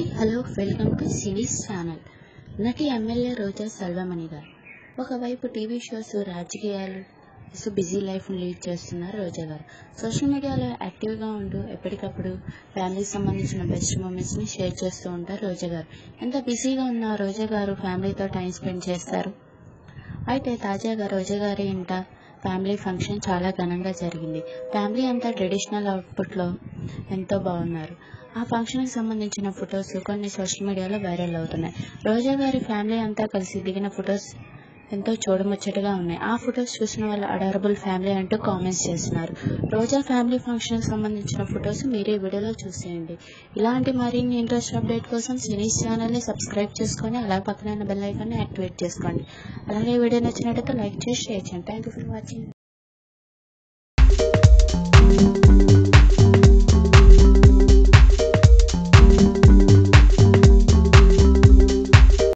hi hello welcome to series channel నటి MLA Roja Selvamani గారు ఒకవైపు టీవీ షోస్ రాజకీయాలు బిజీ లైఫ్ని లీడ్ చేస్తున్నారు రోజా గారు సోషల్ మీడియాలో యాక్టివ్గా ఉంటూ ఎప్పటికప్పుడు ఫ్యామిలీకి సంబంధించిన బెస్ట్ మూమెంట్స్ని షేర్ చేస్తూ ఉంటారు రోజా గారు ఎంత బిజీగా ఉన్న రోజా గారు ఫ్యామిలీతో టైం స్పెండ్ చేస్తారు అయితే తాజాగా రోజా గారి ఇంట ఫ్యామిలీ ఫంక్షన్ చాలా ఘనంగా జరిగింది ఫ్యామిలీ అంతా ట్రెడిషనల్ అవుట్పుట్లో ఎంతో బాగున్నారు ఆ ఫంక్షన్కి సంబంధించిన ఫొటోస్ కొన్ని సోషల్ మీడియాలో వైరల్ అవుతున్నాయి రోజా గారి ఫ్యామిలీ అంతా కలిసి దిగిన ఫొటోస్ ఎంతో చూడముచ్చటగా ఉన్నాయి ఆ ఫొటోస్ చూసిన వాళ్ళు అడారబుల్ ఫ్యామిలీ అంటూ కామెంట్స్ చేస్తున్నారు రోజా ఫ్యామిలీ ఫంక్షన్కి సంబంధించిన ఫొటోస్ మీరే వీడియోలో చూసేయండి ఇలాంటి మరిన్ని ఇంట్రెస్ట్ అప్డేట్ కోసం సిరీస్ ఛానల్ని సబ్స్క్రైబ్ చేసుకొని అలా పక్కన బెల్ ఐకాన్ని యాక్టివేట్ చేసుకోండి అలాగే వీడియో నచ్చినట్టయితే లైక్ చేసి షేర్ చేయండి థ్యాంక్ యూ ఫర్ వాచింగ్